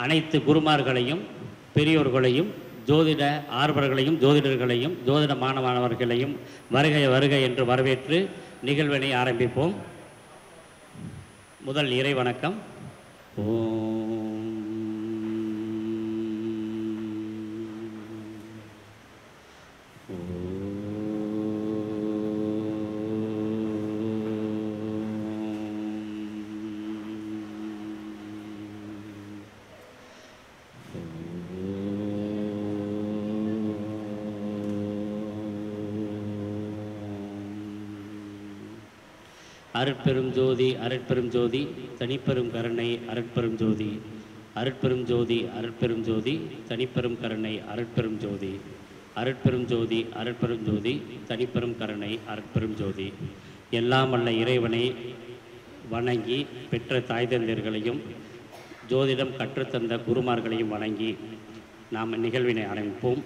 அனைத்து குருமார்களையும் பெரியோர்களையும் ஜோதிட ஆர்வலர்களையும் ஜோதிடர்களையும் ஜோதிட மாணவர்களையும் வருகை வருக என்று வரவேற்று நிகழ்வினை ஆரம்பிப்போம் முதல் இறை வணக்கம் அருட்பெரும் ஜோதி அருட்பெரும் ஜோதி தனிப்பெரும் கருணை அருட்பெரும் ஜோதி அருட்பெரும் ஜோதி அருட்பெரும் ஜோதி தனிப்பெரும் கருணை அருட்பெரும் ஜோதி அருட்பெரும் ஜோதி அருட்பெரும் ஜோதி தனிப்பெரும் கருணை அருட்பெரும் ஜோதி எல்லாம் வல்ல இறைவனை வணங்கி பெற்ற தாய் தந்தையர்களையும் ஜோதிடம் கற்றுத்தந்த குருமார்களையும் வணங்கி நாம் நிகழ்வினை ஆரம்பிப்போம்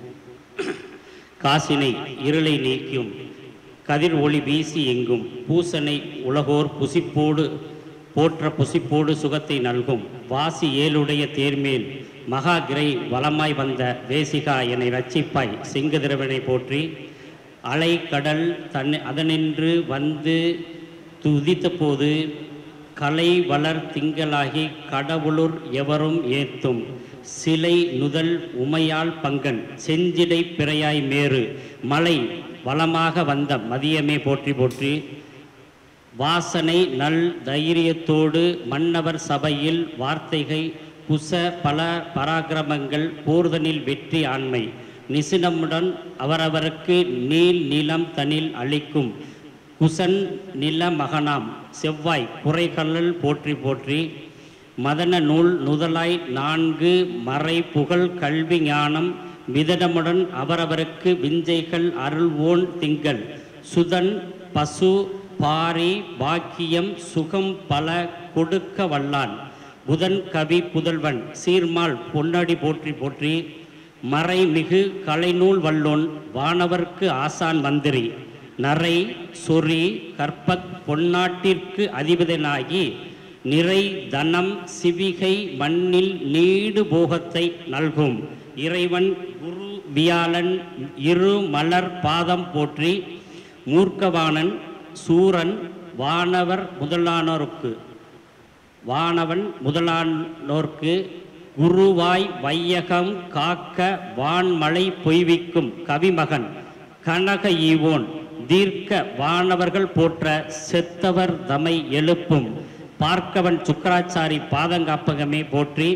காசினை இருளை நீக்கும் கதிர் ஒளி வீசி எங்கும் பூசனை உலகோர் புசிப்போடு போற்ற புசிப்போடு சுகத்தை நல்கும் வாசி ஏழுடைய தேர்மேல் மகா கிரை வலமாய் வந்த தேசிகா என்னை ரட்சிப்பாய் செங்குதிரவனை போற்றி அலை கடல் தன் அதனின்று வந்து துதித்த போது கலை வளர் திங்களாகி கடவுளுர் எவரும் ஏத்தும் சிலை நுதல் உமையால் பங்கன் செஞ்சிடை பிறையாய் மேறு மலை வளமாக வந்த மதியமே போற்றி போற்றி வாசனை நல் தைரியத்தோடு மன்னவர் சபையில் வார்த்தைகை குச பல பராக்கிரமங்கள் போர்தனில் வெற்றி ஆண்மை நிசினமுடன் அவரவருக்கு நீல் நிலம் தனில் அளிக்கும் குசன் நில மகனாம் செவ்வாய் குறைகல்லல் போற்றி போற்றி மதன நூல் நுதலாய் நான்கு மறை புகழ் கல்வி ஞானம் மிதனமுடன் அவரவருக்கு விஞ்சைகள் அருள்வோன் திங்கள் சுதன் பசு பாரி பாக்கியம் சுகம் பல கொடுக்க வல்லான் புதன் கவி புதல்வன் சீர்மால் பொன்னடி போற்றி போற்றி மறைமிகு கலைநூல் வல்லோன் வானவர்க்கு ஆசான் மந்திரி நரை சொறி கற்பக் பொன்னாட்டிற்கு அதிபதனாகி நிறை தனம் சிவிகை மண்ணில் நீடு போகத்தை நல்கும் இறைவன் குரு வியாழன் இரு மலர் பாதம் போற்றி மூர்க்கவாணன் சூரன் வானவர் முதலானோருக்கு வானவன் முதலானோர்க்கு குருவாய் வையகம் காக்க வான்மழை பொய்விக்கும் கவிமகன் கனக ஈவோன் தீர்க்க வானவர்கள் போற்ற செத்தவர் தமை எழுப்பும் பார்க்கவன் சுக்கராச்சாரி பாதங்காப்பகமே போற்றி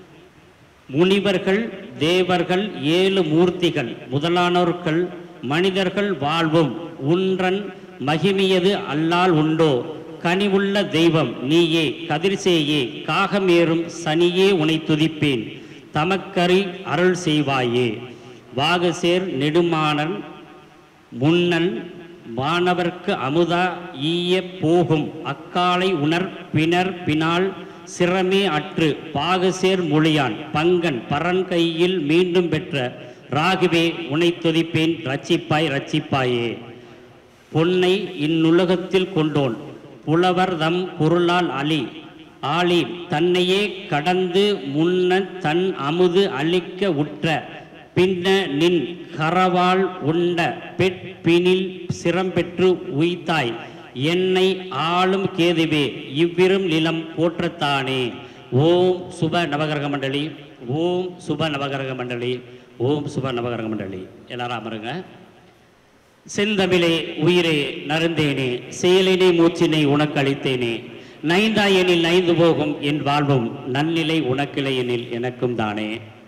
முனிவர்கள் தேவர்கள் ஏழு மூர்த்திகள் முதலானோர்கள் மனிதர்கள் வாழ்வும் உன்றன் மகிமியது அல்லால் உண்டோ கனிவுள்ள தெய்வம் நீயே கதிர்சேயே காகமேறும் சனியே உனை துதிப்பேன் தமக்கரி அருள் செய்வாயே வாகசேர் நெடுமானன் முன்னன் வானவர்க்கு அமுதா ஈய போகும் அக்காலை உணர் பிணர் பினால் சிரமே அற்று பாகசேர் மொழியான் பங்கன் பரன் கையில் மீண்டும் பெற்ற ராகுவே உனை துதிப்பேன் ரட்சிப்பாய் ரட்சிப்பாயே பொன்னை இந்நுலகத்தில் கொண்டோன் புலவர் தம் பொருளால் அலி ஆளி தன்னையே கடந்து முன்ன தன் அமுது அளிக்க உற்ற பின்ன நின் கரவால் உண்ட பெட்பினில் சிரம் பெற்று உய்தாய் என்னை ஆளும் கேதுவே இவ்விரும் நிலம் போற்றத்தானே ஓம் சுப நவகிரக மண்டலி ஓம் சுப நவகிரக மண்டலி ஓம் சுப நவகிரக மண்டலி எல்லாரும் அமருங்க செந்தமிழே உயிரே நருந்தேனே செயலினை மூச்சினை உனக்கு அளித்தேனே நைந்தாயனில் நைந்து போகும் என் வாழ்வும் நன்னிலை உனக்கிளை எனில் எனக்கும் தானே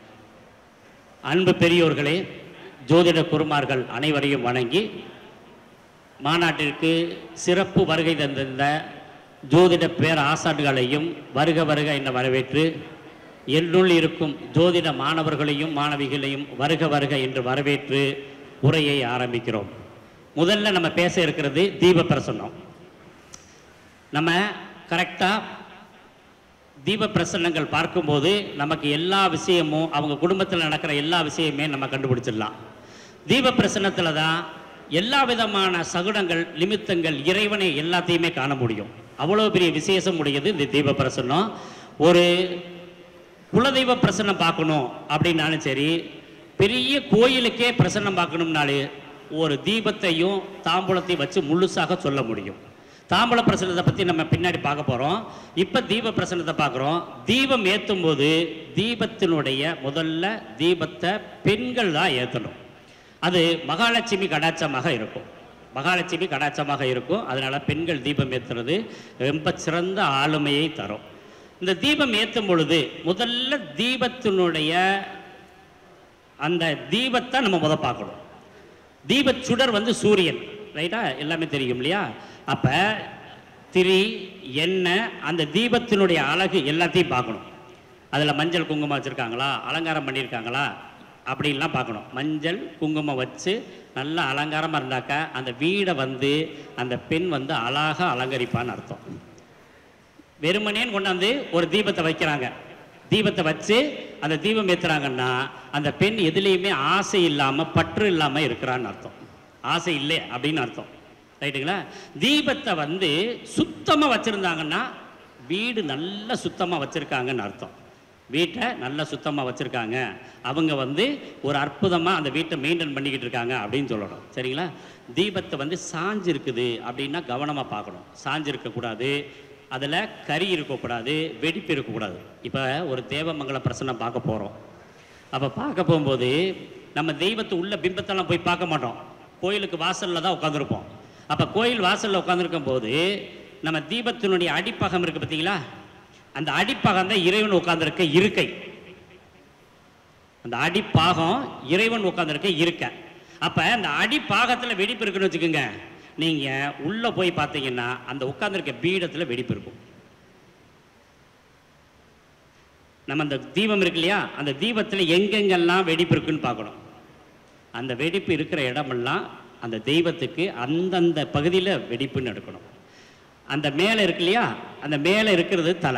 அன்பு பெரியோர்களே ஜோதிட குருமார்கள் அனைவரையும் வணங்கி மாநாட்டிற்கு சிறப்பு வருகை தந்திருந்த ஜோதிட பேர் ஆசான்களையும் வருக வருக என வரவேற்று என்னுள் இருக்கும் ஜோதிட மாணவர்களையும் மாணவிகளையும் வருக வருக என்று வரவேற்று உரையை ஆரம்பிக்கிறோம் முதல்ல நம்ம பேச இருக்கிறது தீப பிரசன்னம் நம்ம கரெக்டாக தீப பிரசன்னங்கள் பார்க்கும்போது நமக்கு எல்லா விஷயமும் அவங்க குடும்பத்தில் நடக்கிற எல்லா விஷயமே நம்ம கண்டுபிடிச்சிடலாம் தீப பிரசன்னத்தில் தான் எல்லா விதமான சகுனங்கள் நிமித்தங்கள் இறைவனை எல்லாத்தையுமே காண முடியும் அவ்வளோ பெரிய விசேஷம் உடையது இந்த தீப பிரசன்னம் ஒரு குலதெய்வ பிரசன்னம் பார்க்கணும் அப்படின்னாலும் சரி பெரிய கோயிலுக்கே பிரசன்னம் பார்க்கணும்னாலே ஒரு தீபத்தையும் தாம்பூலத்தையும் வச்சு முழுசாக சொல்ல முடியும் தாம்பூல பிரசனத்தை பற்றி நம்ம பின்னாடி பார்க்க போகிறோம் இப்போ தீப பிரசனத்தை பார்க்குறோம் தீபம் ஏற்றும் போது தீபத்தினுடைய முதல்ல தீபத்தை பெண்கள் தான் ஏற்றணும் அது மகாலட்சுமி கடாட்சமாக இருக்கும் மகாலட்சுமி கடாட்சமாக இருக்கும் அதனால பெண்கள் தீபம் ஏற்றுறது ரொம்ப சிறந்த ஆளுமையை தரும் இந்த தீபம் ஏற்றும் பொழுது முதல்ல தீபத்தினுடைய அந்த தீபத்தை நம்ம முத பார்க்கணும் தீபச் சுடர் வந்து சூரியன் ரைட்டா எல்லாமே தெரியும் இல்லையா அப்ப திரி எண்ணெய் அந்த தீபத்தினுடைய அழகு எல்லாத்தையும் பார்க்கணும் அதில் மஞ்சள் குங்குமம் வச்சுருக்காங்களா அலங்காரம் பண்ணியிருக்காங்களா அப்படின்லாம் பார்க்கணும் மஞ்சள் குங்குமம் வச்சு நல்லா அலங்காரமாக இருந்தாக்கா அந்த வீடை வந்து அந்த பெண் வந்து அழகாக அலங்கரிப்பான்னு அர்த்தம் வெறுமனேன்னு கொண்டாந்து ஒரு தீபத்தை வைக்கிறாங்க தீபத்தை வச்சு அந்த தீபம் ஏத்துறாங்கன்னா அந்த பெண் எதுலேயுமே ஆசை இல்லாமல் பற்று இல்லாமல் இருக்கிறான்னு அர்த்தம் ஆசை இல்லை அப்படின்னு அர்த்தம் ரைட்டுங்களா தீபத்தை வந்து சுத்தமாக வச்சுருந்தாங்கன்னா வீடு நல்லா சுத்தமாக வச்சுருக்காங்கன்னு அர்த்தம் வீட்டை நல்லா சுத்தமாக வச்சுருக்காங்க அவங்க வந்து ஒரு அற்புதமாக அந்த வீட்டை மெயின்டைன் பண்ணிக்கிட்டு இருக்காங்க அப்படின்னு சொல்லணும் சரிங்களா தீபத்தை வந்து சாஞ்சு இருக்குது அப்படின்னா கவனமாக பார்க்கணும் சாஞ்சு இருக்கக்கூடாது அதில் கறி இருக்கக்கூடாது வெடிப்பு இருக்கக்கூடாது இப்போ ஒரு தேவமங்கல பிரசன்னம் பார்க்க போகிறோம் அப்போ பார்க்க போகும்போது நம்ம தெய்வத்தை உள்ள பிம்பத்தெல்லாம் போய் பார்க்க மாட்டோம் கோயிலுக்கு வாசலில் தான் உட்காந்துருப்போம் அப்போ கோயில் வாசலில் உட்காந்துருக்கும் போது நம்ம தீபத்தினுடைய அடிப்பகம் இருக்குது பார்த்தீங்களா அந்த அடிப்பகம் தான் இறைவன் உட்கார்ந்திருக்க இருக்கை அந்த அடிப்பாகம் இறைவன் உட்கார்ந்திருக்க இருக்க அப்ப அந்த அடிப்பாகத்துல வெடிப்பு இருக்குன்னு வச்சுக்கோங்க நீங்க உள்ள போய் பார்த்தீங்கன்னா அந்த உட்கார்ந்திருக்க பீடத்துல வெடிப்பு இருக்கும் நம்ம அந்த தீபம் இருக்கு இல்லையா அந்த தீபத்துல எங்கெங்கெல்லாம் வெடிப்பு இருக்குன்னு பார்க்கணும் அந்த வெடிப்பு இருக்கிற இடமெல்லாம் அந்த தெய்வத்துக்கு அந்தந்த பகுதியில் வெடிப்புன்னு எடுக்கணும் அந்த மேலே இருக்கு இல்லையா அந்த மேலே இருக்கிறது தலை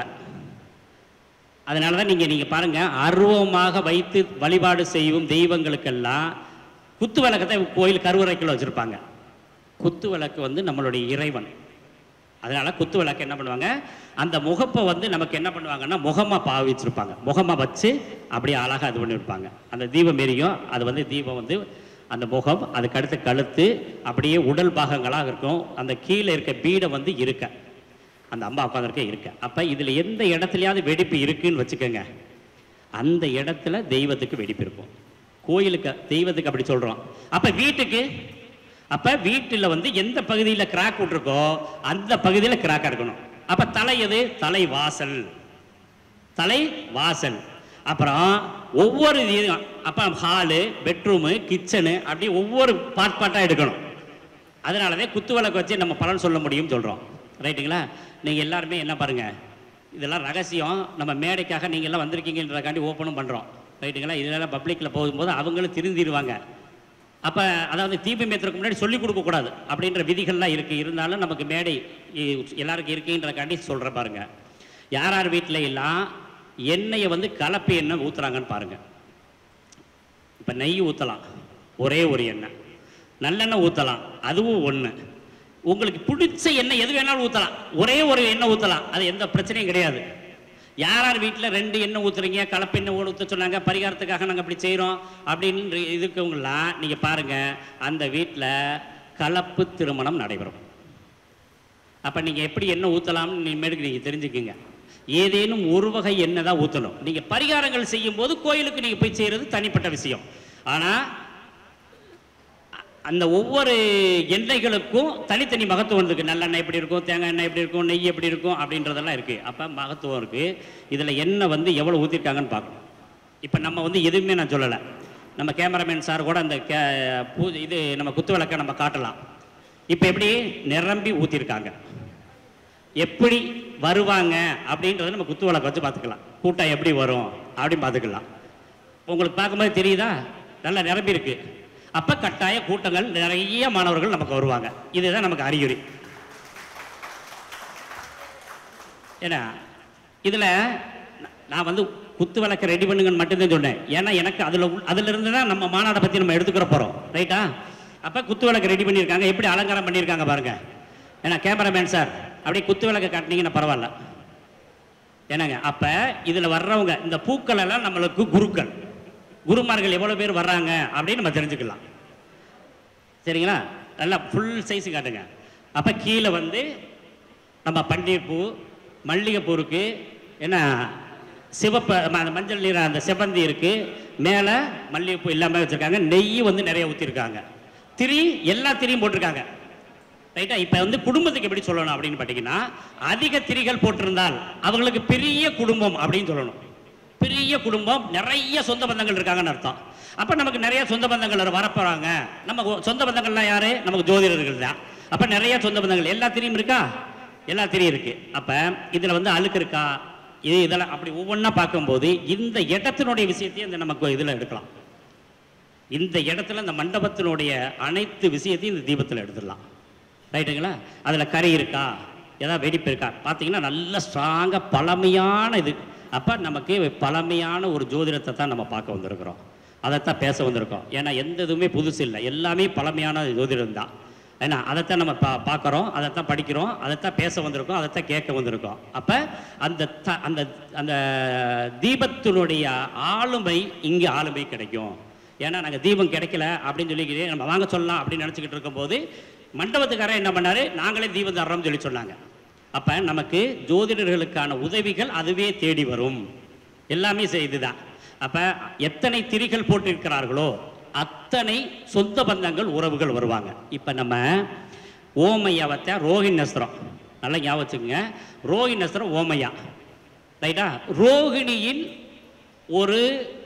அதனால தான் நீங்கள் நீங்கள் பாருங்கள் அருவமாக வைத்து வழிபாடு செய்யும் தெய்வங்களுக்கெல்லாம் குத்து விளக்கத்தை கோயில் கருவறைக்குள்ள வச்சுருப்பாங்க குத்து விளக்கு வந்து நம்மளுடைய இறைவன் அதனால குத்து விளக்கு என்ன பண்ணுவாங்க அந்த முகப்பை வந்து நமக்கு என்ன பண்ணுவாங்கன்னா முகமாக பாவிச்சிருப்பாங்க முகமாக வச்சு அப்படியே அழகாக இது பண்ணியிருப்பாங்க அந்த தீபம் எரியும் அது வந்து தீபம் வந்து அந்த முகம் அதுக்கு அடுத்து கழுத்து அப்படியே உடல் பாகங்களாக இருக்கும் அந்த கீழே இருக்க பீடை வந்து இருக்க அந்த அம்மா உட்காந்துருக்க இருக்க அப்போ இதில் எந்த இடத்துலையாவது வெடிப்பு இருக்குன்னு வச்சுக்கோங்க அந்த இடத்துல தெய்வத்துக்கு வெடிப்பு இருக்கும் கோயிலுக்கு தெய்வத்துக்கு அப்படி சொல்கிறோம் அப்போ வீட்டுக்கு அப்போ வீட்டில் வந்து எந்த பகுதியில் கிராக் விட்ருக்கோ அந்த பகுதியில் கிராக்காக இருக்கணும் அப்போ தலை எது தலை வாசல் தலை வாசல் அப்புறம் ஒவ்வொரு இது- அப்போ ஹாலு பெட்ரூமு கிச்சனு அப்படி ஒவ்வொரு பார்ட் பார்ட்டாக எடுக்கணும் அதனால தான் குத்து விளக்கு வச்சு நம்ம பலன் சொல்ல முடியும்னு சொல்கிறோம் ரைட்டுங்களா நீங்கள் எல்லாருமே என்ன பாருங்கள் இதெல்லாம் ரகசியம் நம்ம மேடைக்காக நீங்கள் எல்லாம் வந்திருக்கீங்கன்றக்காண்டி ஓப்பனும் பண்ணுறோம் ரைட்டுங்களா இதெல்லாம் பப்ளிக்கில் போகும்போது அவங்களும் திருந்திடுவாங்க அப்போ அதாவது தீபம் ஏற்றுறதுக்கு முன்னாடி சொல்லிக் கொடுக்கக்கூடாது அப்படின்ற விதிகள்லாம் இருக்குது இருந்தாலும் நமக்கு மேடை இ- எல்லாருக்கும் இருக்குன்றக்காண்டி சொல்கிற பாருங்க யார் யார் வீட்டில எல்லாம் எண்ணெயை வந்து கலப்பு எண்ணெய் ஊற்றுறாங்கன்னு பாருங்கள் இப்போ நெய் ஊற்றலாம் ஒரே ஒரு எண்ணெய் நல்லெண்ணெய் ஊற்றலாம் அதுவும் ஒன்று உங்களுக்கு பிடிச்ச எண்ணெய் எது வேணாலும் ஊற்றலாம் ஒரே ஒரு எண்ணெய் ஊற்றலாம் அது எந்த பிரச்சனையும் கிடையாது யார் யார் வீட்டில் ரெண்டு எண்ணெய் ஊற்றுறீங்க கலப்பு எண்ணெய் ஊற்ற சொன்னாங்க பரிகாரத்துக்காக நாங்கள் அப்படி செய்கிறோம் அப்படின்னு இருக்கவங்களாம் நீங்கள் பாருங்கள் அந்த வீட்டில் கலப்பு திருமணம் நடைபெறும் அப்போ நீங்கள் எப்படி எண்ணெய் ஊற்றலாம்னு இனிமேலுக்கு நீங்கள் தெரிஞ்சுக்குங்க ஏதேனும் ஒரு வகை எண்ணெய் தான் ஊற்றணும் நீங்கள் பரிகாரங்கள் செய்யும்போது கோயிலுக்கு நீங்கள் போய் செய்கிறது தனிப்பட்ட விஷயம் ஆனால் அந்த ஒவ்வொரு எண்ணெய்களுக்கும் தனித்தனி மகத்துவம் இருக்குது நல்லெண்ணெய் எப்படி இருக்கும் தேங்காய் எண்ணெய் எப்படி இருக்கும் நெய் எப்படி இருக்கும் அப்படின்றதெல்லாம் இருக்குது அப்போ மகத்துவம் இருக்குது இதில் எண்ணெய் வந்து எவ்வளோ ஊற்றிருக்காங்கன்னு பார்க்கணும் இப்போ நம்ம வந்து எதுவுமே நான் சொல்லலை நம்ம கேமராமேன் சார் கூட அந்த கே பூ இது நம்ம குத்து விளக்கை நம்ம காட்டலாம் இப்போ எப்படி நிரம்பி ஊற்றிருக்காங்க எப்படி வருவாங்க அப்படின்றத நம்ம குத்து விளக்கு வச்சு பார்த்துக்கலாம் கூட்டம் எப்படி வரும் அப்படின்னு பார்த்துக்கலாம் உங்களுக்கு பார்க்கும்போது தெரியுதா நல்லா நிரம்பி இருக்கு அப்போ கட்டாய கூட்டங்கள் நிறைய மாணவர்கள் நமக்கு வருவாங்க இதுதான் நமக்கு அறிகுறி ஏன்னா இதில் நான் வந்து குத்து விளக்கு ரெடி பண்ணுங்கன்னு மட்டும்தான் சொன்னேன் ஏன்னா எனக்கு அதில் அதில் இருந்து தான் நம்ம மாநாடை பற்றி நம்ம எடுத்துக்கிற போகிறோம் ரைட்டா அப்போ குத்து விளக்கு ரெடி பண்ணியிருக்காங்க எப்படி அலங்காரம் பண்ணியிருக்காங்க பாருங்க ஏன்னா கேமராமேன் சார் அப்படியே குத்து விளக்கு காட்டினீங்கன்னா பரவாயில்ல என்னங்க அப்ப இதுல வர்றவங்க இந்த பூக்கள் எல்லாம் நம்மளுக்கு குருக்கள் குருமார்கள் எவ்வளவு பேர் வர்றாங்க அப்படின்னு நம்ம தெரிஞ்சுக்கலாம் சரிங்களா நல்லா ஃபுல் சைஸ் காட்டுங்க அப்ப கீழே வந்து நம்ம பன்னீர் பூ மல்லிகைப்பூ இருக்கு என்ன சிவப்பு ம- அந்த மஞ்சள் நீர் அந்த செவ்வந்தி இருக்கு மேலே மல்லிகைப்பூ எல்லாமே வச்சிருக்காங்க நெய் வந்து நிறைய ஊற்றிருக்காங்க திரி எல்லா திரியும் போட்டிருக்காங்க ரைட்டா இப்போ வந்து குடும்பத்துக்கு எப்படி சொல்லணும் அப்படின்னு பார்த்தீங்கன்னா அதிக திரிகள் போட்டிருந்தால் அவங்களுக்கு பெரிய குடும்பம் அப்படின்னு சொல்லணும் பெரிய குடும்பம் நிறைய சொந்த பந்தங்கள் இருக்காங்கன்னு அர்த்தம் அப்போ நமக்கு நிறைய சொந்த பந்தங்கள் வரப்போறாங்க நம்ம ஒ- சொந்த பந்தங்கள்லாம் யாரு நமக்கு ஜோதிடர்கள் தான் அப்போ நிறைய சொந்த பந்தங்கள் எல்லா திரியும் இருக்கா எல்லா திரியும் இருக்கு அப்போ இதில் வந்து அழுக்கு இருக்கா இது இதெல்லாம் அப்படி ஒவ்வொன்றா பார்க்கும்போது இந்த இடத்தினுடைய விஷயத்தையும் இந்த நமக்கு இதில் எடுக்கலாம் இந்த இடத்துல இந்த மண்டபத்தினுடைய அனைத்து விஷயத்தையும் இந்த தீபத்தில் எடுத்துடலாம் ரைட்டுங்களா அதில் கறி இருக்கா ஏதாவது வெடிப்பு இருக்கா பார்த்தீங்கன்னா நல்ல ஸ்ட்ராங்காக பழமையான இது அப்போ நமக்கு பழமையான ஒரு ஜோதிடத்தை தான் நம்ம பார்க்க வந்திருக்கிறோம் அதைத்தான் பேச வந்திருக்கோம் ஏன்னா எந்த இதுவுமே புதுசு இல்லை எல்லாமே பழமையான ஜோதிடம் தான் ஏன்னா அதைத்தான் நம்ம பா பார்க்குறோம் அதைத்தான் படிக்கிறோம் அதைத்தான் பேச வந்திருக்கோம் அதைத்தான் கேட்க வந்திருக்கோம் அப்போ அந்த த அந்த அந்த தீபத்தினுடைய ஆளுமை இங்கே ஆளுமை கிடைக்கும் ஏன்னா நாங்கள் தீபம் கிடைக்கல அப்படின்னு சொல்லிக்கிட்டு நம்ம வாங்க சொல்லலாம் அப்படின்னு நினச்சிக்கிட்டு இருக்கும்போது மண்டபத்துக்காரன் என்ன பண்ணாரு நாங்களே தீபம் தர்றோம்னு சொல்லி சொன்னாங்க அப்போ நமக்கு ஜோதிடர்களுக்கான உதவிகள் அதுவே தேடி வரும் எல்லாமே இதுதான் அப்போ எத்தனை திரிகள் போட்டிருக்கிறார்களோ அத்தனை சொந்த பந்தங்கள் உறவுகள் வருவாங்க இப்போ நம்ம ஓமையாவத்தை ரோஹிணி நஸ்திரம் நல்லா ஞாபகம் வச்சுக்கோங்க ரோஹிணி நஸ்திரம் ஓமையா ரைட்டா ரோகிணியில் ஒரு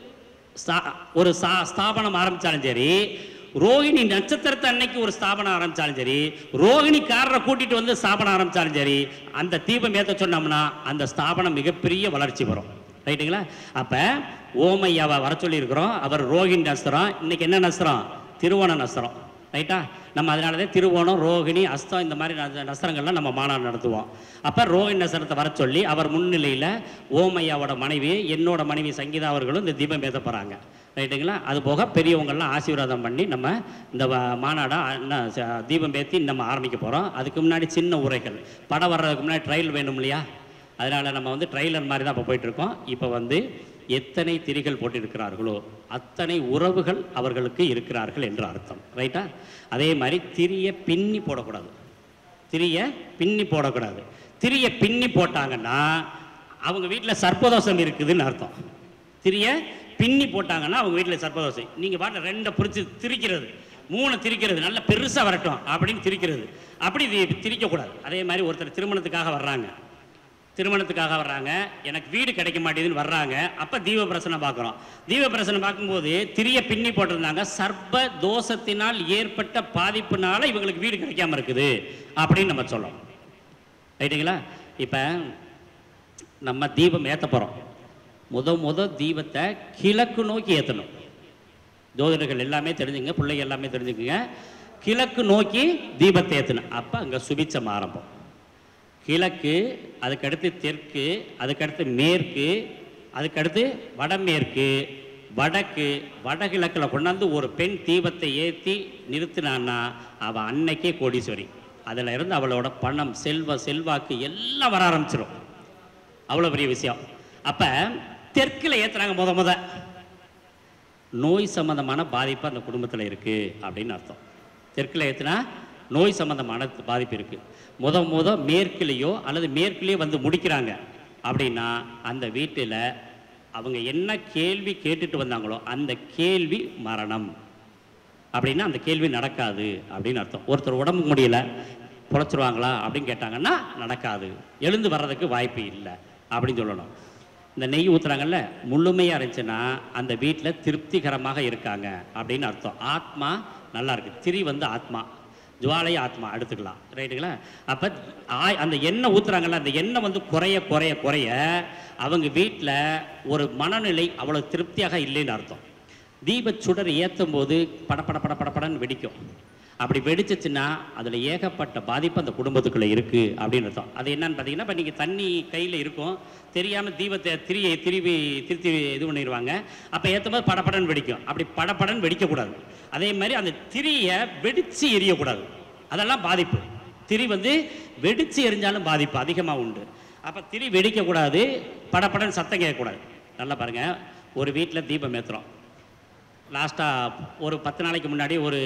ஸ்தா- ஒரு சா- ஸ்தாபனம் ஆரம்பிச்சாலும் சரி ரோகிணி நட்சத்திரத்தை அன்னைக்கு ஒரு ஸ்தாபனம் ஆரம்பிச்சாலும் சரி ரோகிணிக்காரரை கூட்டிட்டு வந்து ஸ்தாபனம் ஆரம்பிச்சாலும் சரி அந்த தீபம் ஏத்த சொன்னோம்னா அந்த ஸ்தாபனம் மிகப்பெரிய வளர்ச்சி வரும் ரைட்டுங்களா அப்ப ஓமையாவை வர சொல்லியிருக்கிறோம் அவர் ரோகிணி நஸ்திரம் இன்னைக்கு என்ன நஸ்திரம் திருவோண நஸ்திரம் ரைட்டா நம்ம அதனால தான் திருவோணம் ரோகிணி அஸ்தம் இந்த மாதிரி ந- நஸ்திரங்கள்லாம் நம்ம மாநாடு நடத்துவோம் அப்போ ரோகிணி நஸ்திரத்தை வர சொல்லி அவர் முன்னிலையில் ஓமையாவோட மனைவி என்னோட மனைவி சங்கீதா அவர்களும் இந்த தீபம் ஏற்ற போகிறாங்க ரைட்டுங்களா அது போக பெரியவங்கள்லாம் ஆசீர்வாதம் பண்ணி நம்ம இந்த வ- மாநாடை என்ன ச- தீபம் ஏற்றி நம்ம ஆரம்பிக்க போகிறோம் அதுக்கு முன்னாடி சின்ன உரைகள் படம் வர்றதுக்கு முன்னாடி ட்ரையல் வேணும் இல்லையா அதனால் நம்ம வந்து ட்ரைலர் மாதிரி தான் இப்போ போயிட்டுருக்கோம் இப்போ வந்து எத்தனை திரிகள் போட்டிருக்கிறார்களோ அத்தனை உறவுகள் அவர்களுக்கு இருக்கிறார்கள் என்று அர்த்தம் ரைட்டா அதே மாதிரி திரியை பின்னி போடக்கூடாது திரியை பின்னி போடக்கூடாது திரியை பின்னி போட்டாங்கன்னா அவங்க வீட்டில் சர்ப்பதோஷம் இருக்குதுன்னு அர்த்தம் திரியை பின்னி போட்டாங்கன்னா அவங்க வீட்டில் சர்ப்பதோஷம் நீங்கள் பாட்டில் ரெண்டை பிடிச்சி திரிக்கிறது மூணு திரிக்கிறது நல்ல பெருசாக வரட்டும் அப்படின்னு திரிக்கிறது அப்படி தி- திரிக்கக்கூடாது அதே மாதிரி ஒருத்தர் திருமணத்துக்காக வர்றாங்க திருமணத்துக்காக வர்றாங்க எனக்கு வீடு கிடைக்க மாட்டேதுன்னு வர்றாங்க அப்போ தீப பிரசனம் பார்க்குறோம் தீப பிரசனம் பார்க்கும்போது திரிய பின்னி போட்டிருந்தாங்க சர்ப்ப தோஷத்தினால் ஏற்பட்ட பாதிப்புனால இவங்களுக்கு வீடு கிடைக்காம இருக்குது அப்படின்னு நம்ம சொல்லலாம் ரைட்டுங்களா இப்போ நம்ம தீபம் ஏற்ற போகிறோம் முத முத தீபத்தை கிழக்கு நோக்கி ஏற்றணும் ஜோதிடர்கள் எல்லாமே தெரிஞ்சுங்க பிள்ளைங்க எல்லாமே தெரிஞ்சுக்குங்க கிழக்கு நோக்கி தீபத்தை ஏற்றணும் அப்போ அங்கே சுபிச்சம் ஆரம்பம் கிழக்கு அதுக்கடுத்து தெற்கு அதுக்கடுத்து மேற்கு அதுக்கடுத்து வடமேற்கு வடக்கு வடகிழக்கில் கொண்டாந்து ஒரு பெண் தீபத்தை ஏற்றி நிறுத்தினான்னா அவள் அன்னைக்கே கோடீஸ்வரி அதில் இருந்து அவளோட பணம் செல்வ செல்வாக்கு எல்லாம் வர ஆரம்பிச்சிடும் அவ்வளோ பெரிய விஷயம் அப்போ தெற்கில் ஏற்றுறாங்க முத முத நோய் சம்பந்தமான பாதிப்பு அந்த குடும்பத்தில் இருக்குது அப்படின்னு அர்த்தம் தெற்கில் ஏற்றுனா நோய் சம்பந்தமான பாதிப்பு இருக்குது முத முத மேற்குலேயோ அல்லது மேற்குலேயோ வந்து முடிக்கிறாங்க அப்படின்னா அந்த வீட்டில் அவங்க என்ன கேள்வி கேட்டுட்டு வந்தாங்களோ அந்த கேள்வி மரணம் அப்படின்னா அந்த கேள்வி நடக்காது அப்படின்னு அர்த்தம் ஒருத்தர் உடம்பு முடியல பொழைச்சிருவாங்களா அப்படின்னு கேட்டாங்கன்னா நடக்காது எழுந்து வர்றதுக்கு வாய்ப்பு இல்லை அப்படின்னு சொல்லணும் இந்த நெய் ஊத்துறாங்கல்ல முழுமையாக இருந்துச்சுன்னா அந்த வீட்டில் திருப்திகரமாக இருக்காங்க அப்படின்னு அர்த்தம் ஆத்மா நல்லா இருக்கு திரி வந்து ஆத்மா ஜுவாலை ஆத்மா எடுத்துக்கலாம் ரைட்டுங்களா அப்போ ஆய் அந்த எண்ணெய் ஊத்துறாங்கல்ல அந்த எண்ணெய் வந்து குறைய குறைய குறைய அவங்க வீட்டில் ஒரு மனநிலை அவ்வளோ திருப்தியாக இல்லைன்னு அர்த்தம் தீபச் சுடர் ஏற்றும் போது பட பட பட பட படன்னு வெடிக்கும் அப்படி வெடிச்சிச்சுன்னா அதில் ஏகப்பட்ட பாதிப்பு அந்த குடும்பத்துக்குள்ளே இருக்குது அப்படின்னு அர்த்தம் அது என்னன்னு பார்த்தீங்கன்னா இப்போ நீங்கள் தண்ணி கையில் இருக்கும் தெரியாமல் தீபத்தை திரியை திருவி திருத்தி இது பண்ணிடுவாங்க அப்போ ஏற்றும் போது படபடன்னு வெடிக்கும் அப்படி படபடன்னு வெடிக்கக்கூடாது அதே மாதிரி அந்த திரியை வெடித்து எரியக்கூடாது அதெல்லாம் பாதிப்பு திரி வந்து வெடித்து எரிஞ்சாலும் பாதிப்பு அதிகமாக உண்டு அப்போ திரி வெடிக்கக்கூடாது படபடன்னு சத்தம் கேட்கக்கூடாது நல்லா பாருங்கள் ஒரு வீட்டில் தீபம் ஏற்றுறோம் லாஸ்ட்டாக ஒரு பத்து நாளைக்கு முன்னாடி ஒரு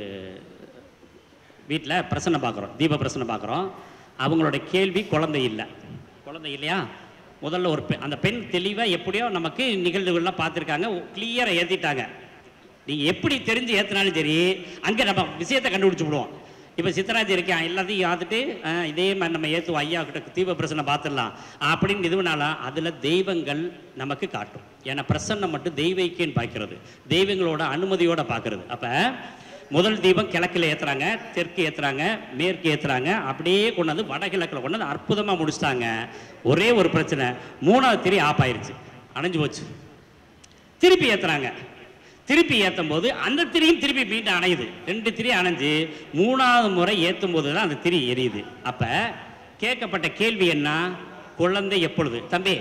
வீட்டில் பிரசனை பார்க்குறோம் தீப பிரசனை பார்க்குறோம் அவங்களோட கேள்வி குழந்தை இல்லை குழந்தை இல்லையா முதல்ல ஒரு பெ அந்த பெண் தெளிவாக எப்படியோ நமக்கு நிகழ்வுகள்லாம் பார்த்துருக்காங்க கிளியராக ஏற்றிட்டாங்க நீங்கள் எப்படி தெரிஞ்சு ஏற்றினாலும் சரி அங்கே நம்ம விஷயத்தை கண்டுபிடிச்சி விடுவோம் இப்போ சித்தராஜ் இருக்கான் எல்லாத்தையும் யாத்துட்டு அஹ், இதே மாதிரி நம்ம ஏற்றுவோம் ஐயா கிட்ட தீப பிரசனை பார்த்துடலாம் அப்படின்னு இதுவனால அதில் தெய்வங்கள் நமக்கு காட்டும் ஏன்னா பிரசன்னம் மட்டும் தெய்வைக்கேன்னு பார்க்கிறது தெய்வங்களோட அனுமதியோட பார்க்கறது அப்போ முதல் தீபம் கிழக்கில் ஏற்றுறாங்க தெற்கு ஏற்றுறாங்க மேற்கு ஏற்றுறாங்க அப்படியே கொண்டாந்து வடகிழக்கில் கொண்டாந்து அற்புதமாக முடிச்சிட்டாங்க ஒரே ஒரு பிரச்சனை மூணாவது திரி ஆஃப் ஆயிருச்சு அணைஞ்சு போச்சு திருப்பி ஏற்றுறாங்க திருப்பி ஏற்றும் போது அந்த திரியும் திருப்பி மீண்டும் அணையுது ரெண்டு திரி அணைஞ்சு மூணாவது முறை ஏற்றும் போது தான் அந்த திரி எரியுது அப்போ கேட்கப்பட்ட கேள்வி என்ன குழந்தை எப்பொழுது தம்பி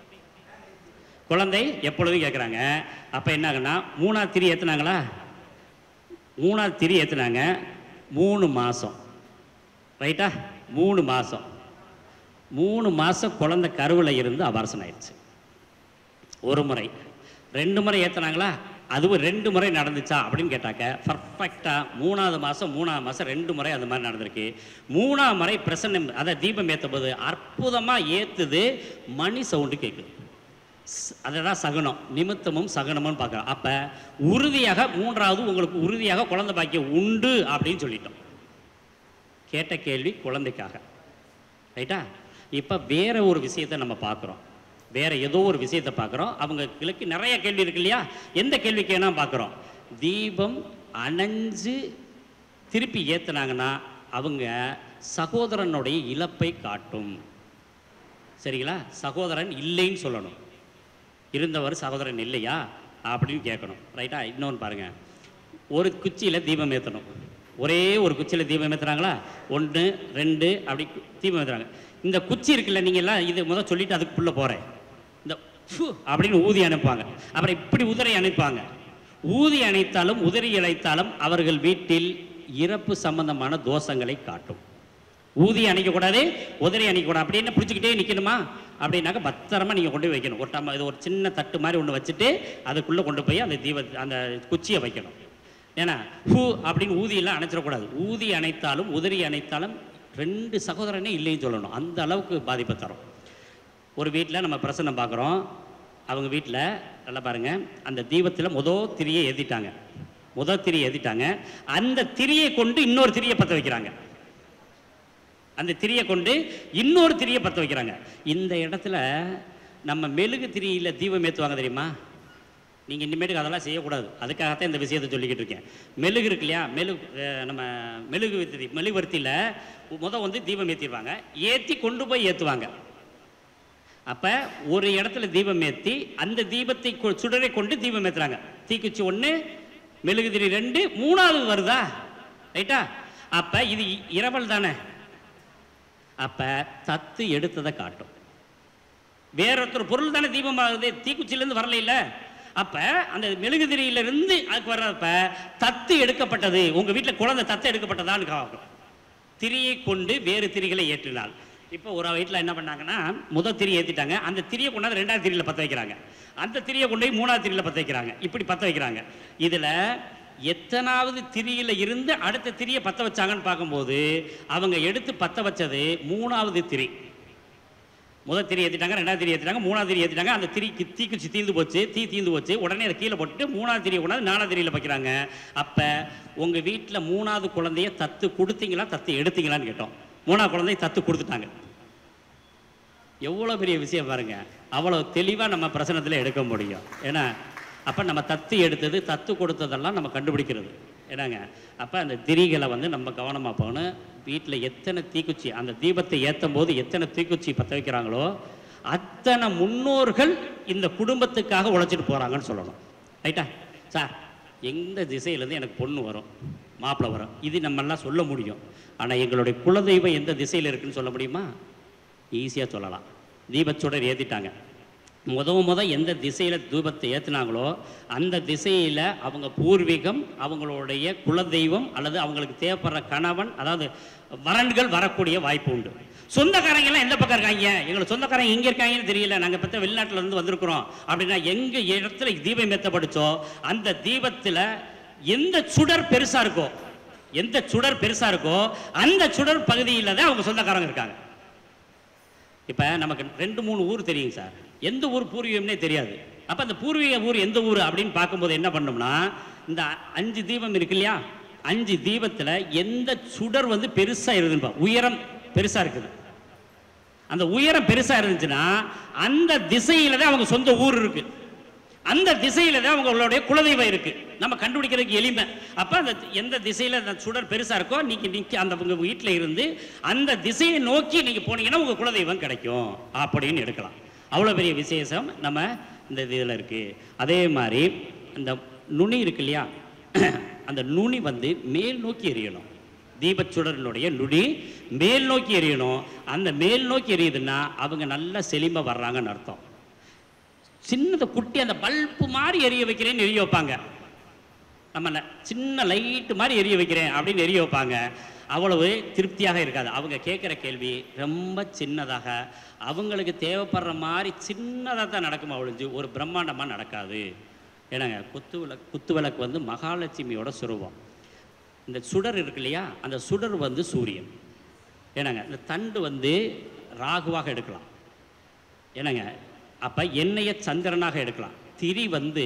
குழந்தை எப்பொழுது கேட்குறாங்க அப்போ என்ன ஆகுன்னா மூணாவது திரி ஏற்றுனாங்களா மூணாவது திரி ஏற்றுனாங்க மூணு மாதம் ரைட்டா மூணு மாதம் மூணு மாதம் குழந்தை கருவில் இருந்து அபாரசன் ஆயிடுச்சு ஒரு முறை ரெண்டு முறை ஏற்றுனாங்களா அதுவும் ரெண்டு முறை நடந்துச்சா அப்படின்னு கேட்டாக்க பர்ஃபெக்டாக மூணாவது மாதம் மூணாவது மாதம் ரெண்டு முறை அந்த மாதிரி நடந்திருக்கு மூணாவது முறை பிரசன்னம் அதை தீபம் ஏற்றும் போது அற்புதமாக ஏற்றுது மணி சவுண்டு கேட்குது அதை தான் சகனம் நிமித்தமும் சகனமும் பார்க்குறோம் அப்போ உறுதியாக மூன்றாவது உங்களுக்கு உறுதியாக குழந்தை பாக்கியம் உண்டு அப்படின்னு சொல்லிட்டோம் கேட்ட கேள்வி குழந்தைக்காக ரைட்டா இப்போ வேற ஒரு விஷயத்தை நம்ம பார்க்குறோம் வேற ஏதோ ஒரு விஷயத்தை பார்க்குறோம் அவங்களுக்கு நிறைய கேள்வி இருக்கு இல்லையா எந்த கேள்விக்கு வேணா பார்க்குறோம் தீபம் அணைஞ்சு திருப்பி ஏற்றுனாங்கன்னா அவங்க சகோதரனுடைய இழப்பை காட்டும் சரிங்களா சகோதரன் இல்லைன்னு சொல்லணும் இருந்தவர் சகோதரன் இல்லையா அப்படின்னு கேட்கணும் ரைட்டா இன்னொன்று பாருங்க ஒரு குச்சியில் தீபம் ஏற்றணும் ஒரே ஒரு குச்சியில் தீபம் ஏற்றுறாங்களா ஒன்று ரெண்டு அப்படி கு- தீபம் ஏற்றுறாங்க இந்த குச்சி இருக்குல்ல நீங்கள் எல்லாம் இது முதல் சொல்லிட்டு அதுக்குள்ளே போகிறேன் இந்த ஃபு அப்படின்னு ஊதி அனுப்புவாங்க அப்புறம் இப்படி உதறி அனுப்புவாங்க ஊதி அணைத்தாலும் உதறி அழைத்தாலும் அவர்கள் வீட்டில் இறப்பு சம்பந்தமான தோஷங்களை காட்டும் ஊதி அணைக்கக்கூடாது உதறி அணைக்கக்கூடாது அப்படின்னு பிடிச்சிக்கிட்டே நிற்கணுமா அப்படின்னாக்க பத்திரமா நீங்கள் கொண்டு போய் வைக்கணும் ஒரு டம்ம இது ஒரு சின்ன தட்டு மாதிரி ஒன்று வச்சுட்டு அதுக்குள்ளே கொண்டு போய் அந்த தீப அந்த குச்சியை வைக்கணும் ஏன்னா ஹூ அப்படின்னு ஊதியெல்லாம் அணைச்சிடக்கூடாது ஊதி அணைத்தாலும் உதறி அணைத்தாலும் ரெண்டு சகோதரனே இல்லைன்னு சொல்லணும் அந்த அளவுக்கு பாதிப்பை தரும் ஒரு வீட்டில் நம்ம பிரசன்னம் பார்க்குறோம் அவங்க வீட்டில் நல்லா பாருங்க அந்த தீபத்தில் முதல் திரியை ஏற்றிட்டாங்க முதல் திரியை ஏற்றிட்டாங்க அந்த திரியை கொண்டு இன்னொரு திரியை பற்ற வைக்கிறாங்க அந்த திரியை கொண்டு இன்னொரு திரியை பற்ற வைக்கிறாங்க இந்த இடத்துல நம்ம மெழுகு திரியில தீபம் ஏற்றுவாங்க தெரியுமா நீங்கள் இனிமேட்டுக்கு அதெல்லாம் செய்யக்கூடாது அதுக்காகத்தான் இந்த விஷயத்தை சொல்லிக்கிட்டு இருக்கேன் மெழுகு இருக்கு இல்லையா மெழுகு அஹ், நம்ம மெழுகு திரி மெழுகுவர்த்தியில் முத வந்து தீபம் ஏற்றிடுவாங்க ஏற்றி கொண்டு போய் ஏற்றுவாங்க அப்போ ஒரு இடத்துல தீபம் ஏற்றி அந்த தீபத்தை கொ- சுடரை கொண்டு தீபம் ஏற்றுறாங்க தீக்குச்சி ஒன்று மெழுகுதிரி ரெண்டு மூணாவது வருதா ரைட்டா அப்போ இது இ- இரவல் தானே அப்போ தத்து எடுத்ததை காட்டும் வேறொருத்தர் பொருள் தானே தீபம் ஆகுது தீக்குச்சியிலேருந்து வரல இல்ல அப்ப அந்த மெழுகுதிரியிலிருந்து அதுக்கு வர்றப்ப தத்து எடுக்கப்பட்டது உங்க வீட்டில் குழந்தை தத்து எடுக்கப்பட்டதான்னு காக்கும் திரியை கொண்டு வேறு திரிகளை ஏற்றினாள் இப்போ ஒரு வீட்டில் என்ன பண்ணாங்கன்னா முதல் திரி ஏற்றிட்டாங்க அந்த திரியை கொண்டாந்து ரெண்டாவது திரியில் பற்ற வைக்கிறாங்க அந்த திரியை கொண்டு போய் மூணாவது திரியில் பற்ற வைக்கிறாங்க இப்படி பற்ற வைக்கிறாங்க இதில் எத்தனாவது திரியில இருந்து அடுத்த திரியை பற்ற வச்சாங்கன்னு பார்க்கும்போது அவங்க எடுத்து பற்ற வச்சது மூணாவது திரி முதல் திரி ஏற்றிட்டாங்க ரெண்டாவது திரி ஏற்றிட்டாங்க மூணாவது திரி ஏற்றிட்டாங்க அந்த திரிக்கு தீக்குச்சி தீந்து போச்சு தீ தீந்து போச்சு உடனே அதை கீழே போட்டு மூணாவது திரியை கொண்டாந்து நாலாவது திரியில் வைக்கிறாங்க அப்போ உங்கள் வீட்டில் மூணாவது குழந்தைய தத்து கொடுத்தீங்களா தத்து எடுத்தீங்களான்னு கேட்டோம் மூணாவது குழந்தைய தத்து கொடுத்துட்டாங்க எவ்வளோ பெரிய விஷயம் பாருங்க அவ்வளோ தெளிவாக நம்ம பிரசனத்தில் எடுக்க முடியும் ஏன்னா அப்போ நம்ம தத்து எடுத்தது தத்து கொடுத்ததெல்லாம் நம்ம கண்டுபிடிக்கிறது ஏன்னாங்க அப்போ அந்த திரிகளை வந்து நம்ம கவனமாக போகணும் வீட்டில் எத்தனை தீக்குச்சி அந்த தீபத்தை ஏற்றும் போது எத்தனை தீக்குச்சி பற்ற வைக்கிறாங்களோ அத்தனை முன்னோர்கள் இந்த குடும்பத்துக்காக உழைச்சிட்டு போகிறாங்கன்னு சொல்லணும் ரைட்டா சார் எந்த திசையிலேருந்து எனக்கு பொண்ணு வரும் மாப்பிள்ளை வரும் இது நம்மெல்லாம் சொல்ல முடியும் ஆனால் எங்களுடைய குலதெய்வம் எந்த திசையில் இருக்குன்னு சொல்ல முடியுமா ஈஸியாக சொல்லலாம் தீபச்சுடர் ஏற்றிட்டாங்க முத முத எந்த திசையில் தீபத்தை ஏற்றுனாங்களோ அந்த திசையில் அவங்க பூர்வீகம் அவங்களுடைய குலதெய்வம் அல்லது அவங்களுக்கு தேவைப்படுற கணவன் அதாவது வரன்கள் வரக்கூடிய வாய்ப்பு உண்டு சொந்தக்காரங்க எல்லாம் எந்த பக்கம் இருக்காங்க எங்களுக்கு சொந்தக்காரங்க எங்க இருக்காங்கன்னு தெரியல நாங்க பத்த வெளிநாட்டுல இருந்து வந்திருக்கிறோம் அப்படின்னா எங்க இடத்துல தீபம் ஏத்தப்படுச்சோ அந்த தீபத்துல எந்த சுடர் பெருசா இருக்கோ எந்த சுடர் பெருசா இருக்கோ அந்த சுடர் பகுதியில தான் அவங்க சொந்தக்காரங்க இருக்காங்க இப்ப நமக்கு ரெண்டு மூணு ஊர் தெரியும் சார் எந்த ஊர் பூர்வீகம்னே தெரியாது அப்ப அந்த பூர்வீக ஊர் எந்த ஊர் அப்படின்னு பார்க்கும்போது என்ன பண்ணோம்னா இந்த அஞ்சு தீபம் இருக்கு இல்லையா அஞ்சு தீபத்துல எந்த சுடர் வந்து பெருசா இருக்குதுன்னு பா- உயரம் பெருசா இருக்குது அந்த உயரம் பெருசா இருந்துச்சுன்னா அந்த திசையில தான் அவங்க சொந்த ஊர் இருக்கு அந்த திசையில தான் அவங்களுடைய குலதெய்வம் இருக்கு நம்ம கண்டுபிடிக்கிறதுக்கு எளிமை அப்ப அந்த எந்த திசையில அந்த சுடர் பெருசா இருக்கோ நீங்க நிக்க அந்த உங்க வீட்டுல இருந்து அந்த திசையை நோக்கி நீங்க போனீங்கன்னா உங்க குலதெய்வம் கிடைக்கும் அப்படின்னு எடுக்கலாம் அவ்வளவு பெரிய விசேஷம் நம்ம இந்த இதுல இருக்கு அதே மாதிரி இந்த நுனி இருக்கு இல்லையா அந்த நுனி வந்து மேல் நோக்கி எரியணும் தீபச்சுடரினுடைய நுடி மேல் நோக்கி எரியணும் அந்த மேல் நோக்கி எரியுதுன்னா அவங்க நல்ல செழிமை வர்றாங்கன்னு அர்த்தம் சின்னதை குட்டி அந்த பல்பு மாதிரி எரிய வைக்கிறேன்னு எரிய வைப்பாங்க நம்ம ந- சின்ன லைட்டு மாதிரி எரிய வைக்கிறேன் அப்படின்னு எரிய வைப்பாங்க அவ்வளவு திருப்தியாக இருக்காது அவங்க கேட்குற கேள்வி ரொம்ப சின்னதாக அவங்களுக்கு தேவைப்படுற மாதிரி சின்னதாக தான் நடக்குமா ஒழிஞ்சு ஒரு பிரம்மாண்டமாக நடக்காது ஏன்னாங்க குத்து விளக்கு குத்து விளக்கு வந்து மகாலட்சுமியோட சுரூபம் இந்த சுடர் இருக்கு இல்லையா அந்த சுடர் வந்து சூரியன் ஏன்னாங்க இந்த தண்டு வந்து ராகுவாக எடுக்கலாம் என்னங்க அப்போ எண்ணெயை சந்திரனாக எடுக்கலாம் திரி வந்து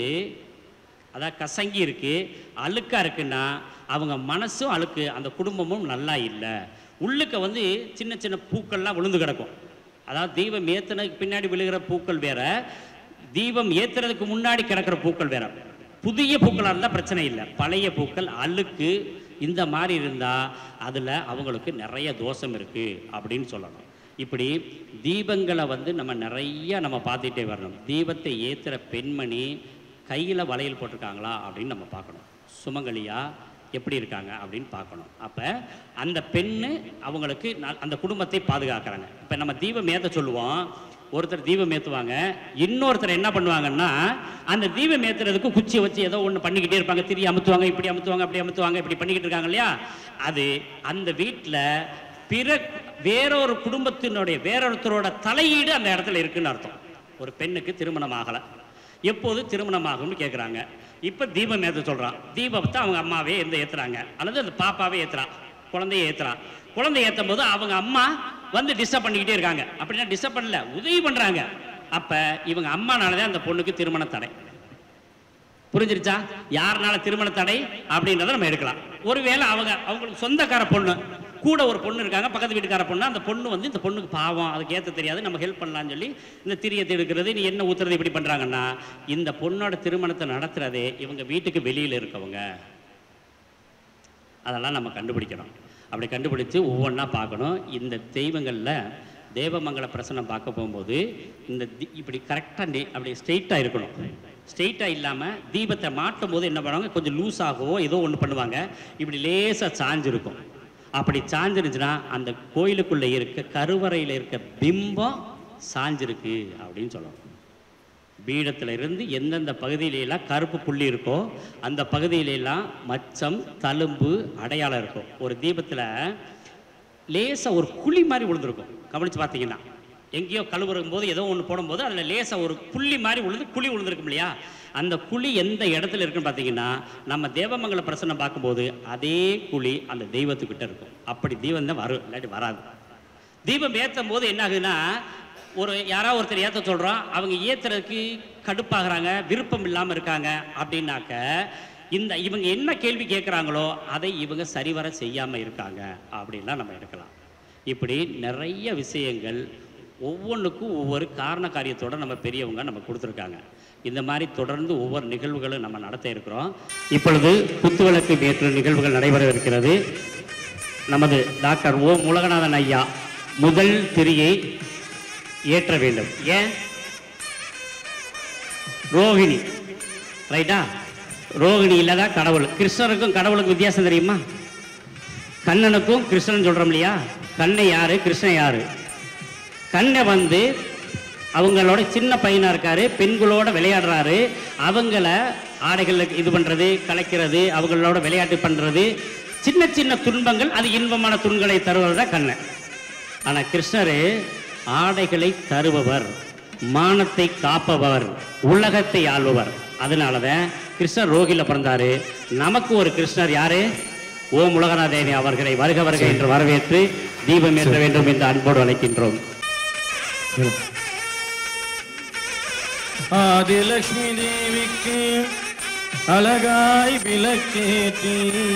அதான் கசங்கி இருக்கு அழுக்கா இருக்குன்னா அவங்க மனசும் அழுக்கு அந்த குடும்பமும் நல்லா இல்லை உள்ளுக்க வந்து சின்ன சின்ன பூக்கள்லாம் விழுந்து கிடக்கும் அதாவது தீபம் ஏத்துனதுக்கு பின்னாடி விழுகிற பூக்கள் வேற தீபம் ஏத்துறதுக்கு முன்னாடி கிடக்கிற பூக்கள் வேற புதிய பூக்களாக இருந்தால் பிரச்சனை இல்லை பழைய பூக்கள் அழுக்கு இந்த மாதிரி இருந்தால் அதில் அவங்களுக்கு நிறைய தோஷம் இருக்குது அப்படின்னு சொல்லணும் இப்படி தீபங்களை வந்து நம்ம நிறைய நம்ம பார்த்துட்டே வரணும் தீபத்தை ஏற்றுற பெண்மணி கையில் வளையல் போட்டிருக்காங்களா அப்படின்னு நம்ம பார்க்கணும் சுமங்கலியா எப்படி இருக்காங்க அப்படின்னு பார்க்கணும் அப்போ அந்த பெண்ணு அவங்களுக்கு ந- அந்த குடும்பத்தை பாதுகாக்கிறாங்க இப்போ நம்ம தீபம் ஏற்ற சொல்லுவோம் ஒருத்தர் தீபம் ஏற்றுவாங்க இன்னொருத்தர் என்ன பண்ணுவாங்கன்னா அந்த தீபம் ஏற்றுறதுக்கு குச்சியை வச்சு ஏதோ ஒன்று பண்ணிக்கிட்டே இருப்பாங்க திரி அமுத்துவாங்க இப்படி அமுத்துவாங்க அப்படி அமுத்துவாங்க இப்படி பண்ணிக்கிட்டு இருக்காங்க இல்லையா அது அந்த வீட்டில் பிற வேறொரு குடும்பத்தினுடைய வேறொருத்தரோட தலையீடு அந்த இடத்துல இருக்குன்னு அர்த்தம் ஒரு பெண்ணுக்கு திருமணம் ஆகலை எப்போது திருமணம் ஆகும்னு கேட்குறாங்க இப்போ தீபம் ஏற்ற சொல்கிறான் தீபத்தை அவங்க அம்மாவே எந்த ஏற்றுறாங்க அல்லது அந்த பாப்பாவே ஏற்றுறான் குழந்தைய ஏற்றுறான் குழந்தை ஏற்றும் போது அவங்க அம்மா வந்து டிஸ்டர்ப் பண்ணிக்கிட்டே இருக்காங்க அப்படின்னா டிஸ்டர்ப் பண்ணல உதவி பண்ணுறாங்க அப்போ இவங்க அம்மானால தான் அந்த பொண்ணுக்கு திருமண தடை புரிஞ்சிருச்சா யாருனால திருமண தடை அப்படின்றத நம்ம எடுக்கலாம் ஒருவேளை அவங்க அவங்களுக்கு சொந்தக்கார பொண்ணு கூட ஒரு பொண்ணு இருக்காங்க பக்கத்து வீட்டுக்கார பொண்ணு அந்த பொண்ணு வந்து இந்த பொண்ணுக்கு பாவம் அதுக்கு ஏற்ற தெரியாது நம்ம ஹெல்ப் பண்ணலாம்னு சொல்லி இந்த திரியத்தை எடுக்கிறது நீ என்ன ஊத்துறது இப்படி பண்றாங்கன்னா இந்த பொண்ணோட திருமணத்தை நடத்துறதே இவங்க வீட்டுக்கு வெளியில இருக்கவங்க அதெல்லாம் நம்ம கண்டுபிடிக்கணும் அப்படி கண்டுபிடிச்சு ஒவ்வொன்றா பார்க்கணும் இந்த தெய்வங்களில் தேவமங்கல பிரசனம் பார்க்க போகும்போது இந்த தி- இப்படி கரெக்டாக அப்படி ஸ்ட்ரெயிட்டாக இருக்கணும் ஸ்ட்ரெயிட்டாக இல்லாமல் தீபத்தை மாட்டும் போது என்ன பண்ணுவாங்க கொஞ்சம் லூஸ் ஆகவோ ஏதோ ஒன்று பண்ணுவாங்க இப்படி லேசாக சாஞ்சிருக்கும் அப்படி சாஞ்சிருந்துச்சுன்னா அந்த கோயிலுக்குள்ளே இருக்க கருவறையில் இருக்க பிம்பம் சாஞ்சிருக்கு அப்படின்னு சொல்லணும் பீடத்துல இருந்து எந்தெந்த பகுதியிலெல்லாம் கருப்பு புள்ளி இருக்கோ அந்த பகுதியிலெல்லாம் மச்சம் தழும்பு அடையாளம் இருக்கும் ஒரு தீபத்தில் லேசாக ஒரு குழி மாதிரி விழுந்திருக்கும் கவனிச்சு பார்த்தீங்கன்னா எங்கேயோ கழுவுறும் போது ஏதோ ஒன்று போடும்போது அதில் லேசாக ஒரு புள்ளி மாதிரி விழுந்து குழி விழுந்திருக்கும் இல்லையா அந்த குழி எந்த இடத்துல இருக்குன்னு பார்த்தீங்கன்னா நம்ம தேவமங்கல பிரசனம் பார்க்கும்போது அதே குழி அந்த தெய்வத்துக்கிட்ட இருக்கும் அப்படி தெய்வம் தான் வரும் இல்லாட்டி வராது தீபம் ஏற்றும் போது என்ன ஆகுதுன்னா ஒரு யாராவது ஒருத்தர் ஏற்ற சொல்கிறோம் அவங்க ஏற்றுறதுக்கு கடுப்பாகிறாங்க விருப்பம் இல்லாமல் இருக்காங்க அப்படின்னாக்க இந்த இவங்க என்ன கேள்வி கேட்குறாங்களோ அதை இவங்க சரிவர செய்யாமல் இருக்காங்க அப்படின்லாம் நம்ம எடுக்கலாம் இப்படி நிறைய விஷயங்கள் ஒவ்வொன்றுக்கும் ஒவ்வொரு காரண காரியத்தோட நம்ம பெரியவங்க நம்ம கொடுத்துருக்காங்க இந்த மாதிரி தொடர்ந்து ஒவ்வொரு நிகழ்வுகளும் நம்ம நடத்த இருக்கிறோம் இப்பொழுது குத்துவிளக்கு ஏற்று நிகழ்வுகள் நடைபெற இருக்கிறது நமது டாக்டர் ஓ முலகநாதன் ஐயா முதல் திரியை ஏற்ற வேண்டும் ஏன் ரோகிணி ரைட்டா ரோகிணி இல்லதா கடவுள் கிருஷ்ணருக்கும் கடவுளுக்கும் வித்தியாசம் தெரியுமா கண்ணனுக்கும் கிருஷ்ணன் சொல்றோம் இல்லையா கண்ணை யாரு கிருஷ்ணன் யாரு கண்ணை வந்து அவங்களோட சின்ன பையனா இருக்காரு பெண்களோட விளையாடுறாரு அவங்கள ஆடைகளுக்கு இது பண்றது கலைக்கிறது அவங்களோட விளையாட்டு பண்றது சின்ன சின்ன துன்பங்கள் அது இன்பமான துன்பங்களை தருவது தான் கண்ணன் ஆனால் கிருஷ்ணர் ஆடைகளை தருபவர் மானத்தை காப்பவர் உலகத்தை ஆள்பவர் அதனால தான் கிருஷ்ணர் ரோகில பிறந்தாரு நமக்கு ஒரு கிருஷ்ணர் யாரு ஓம் உலகநாதேவி அவர்களை வருக வருக என்று வரவேற்று தீபம் ஏற்ற வேண்டும் என்று அன்போடு அழைக்கின்றோம் ஆதிலட்சுமி தேவிக்கு அழகாய் விளக்கேற்றி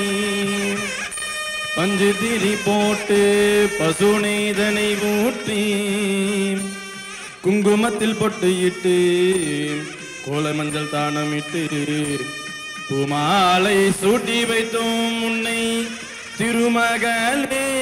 பஞ்சு திரி போட்டு பசுனைதனை ஊற்றி குங்குமத்தில் பொட்டு இட்டு கோல மஞ்சள் தானமிட்டு பூமாலை சூட்டி வைத்தோம் உன்னை திருமகளே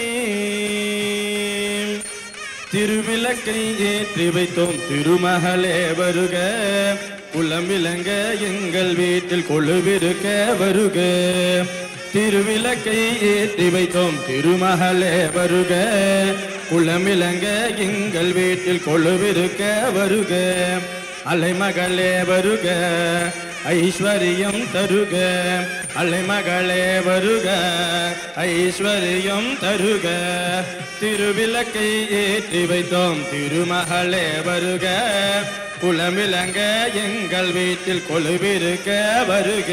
திருவிளக்கை ஏற்றி வைத்தோம் திருமகளே வருக குலம் விளங்க எங்கள் வீட்டில் கொழுவிருக்க வருக திருவிளக்கை ஏற்றி வைத்தோம் திருமகளே வருக குலம் விளங்க எங்கள் வீட்டில் கொழுவிருக்க வருக அலைமகளே வருக ஐஸ்வர்யம் தருக அலைமகளே வருக ஐஸ்வர்யம் தருக திருவிளக்கை ஏற்றி வைத்தோம் திருமகளே வருக குலமிலங்க எங்கள் வீட்டில் கொழுவிருக்க வருக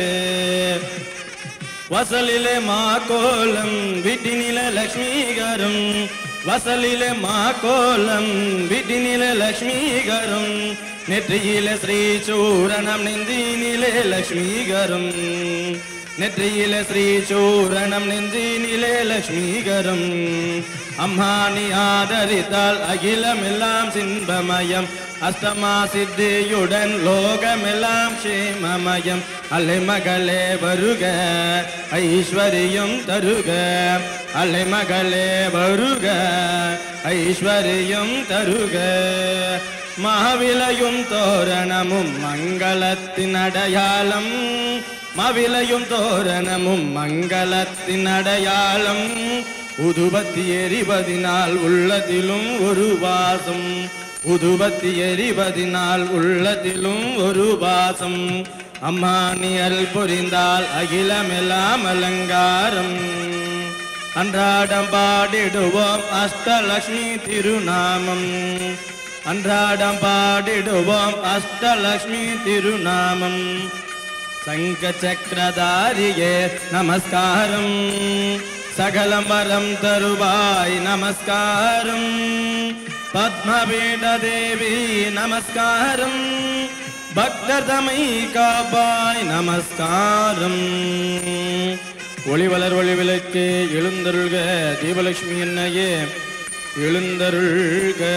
வசலிலே மா கோலம் வீட்டினில லக்ஷ்மிகரம் வசலிலே மா கோலம் வீட்டினில லக்ஷ்மிகரம் நெற்றியில ஸ்ரீ சூரணம் நெஞ்சினிலே லக்ஷ்மிகரம் நெற்றியில ஸ்ரீ சூரணம் நெஞ்சினிலே லக்ஷ்மிகரம் அம்மா நீ ஆதரித்தால் அகிலமெல்லாம் சின்பமயம் அஷ்டமா சித்தியுடன் லோகமெல்லாம் க்ஷேமமயம் அலைமகளே வருக ஐஸ்வர்யம் தருக அலைமகளே வருக ஐஸ்வர்யம் தருக மாவிலையும் தோரணமும் மங்களத்தின் அடையாளம் மாவிலையும் தோரணமும் மங்களத்தின் அடையாளம் உதுபத்தி எரிவதினால் உள்ளதிலும் ஒரு வாசம் உதுபத்தி எரிவதினால் உள்ளதிலும் ஒரு வாசம் அம்மா நீ அருள் புரிந்தால் அகிலமெல்லாம் அலங்காரம் அன்றாடம் பாடிடுவோம் அஷ்டலக்ஷ்மி திருநாமம் அன்றாடம் பாடிடுவோம் அஷ்டலக்ஷ்மி திருநாமம் சங்க சக்கரதாரியே நமஸ்காரம் சகலம் வரம் தருவாய் நமஸ்காரம் பத்மபீட தேவி நமஸ்காரம் பக்தர்தமை காப்பாய் நமஸ்காரம் ஒளிவளர் ஒளி விளக்கு எழுந்தருள்க தீபலட்சுமி என்னையே எழுந்தருள்க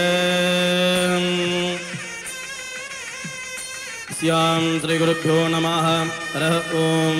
ஸ்யாம் ஸ்ரீ குருப்பியோ நம ஹர ஓம்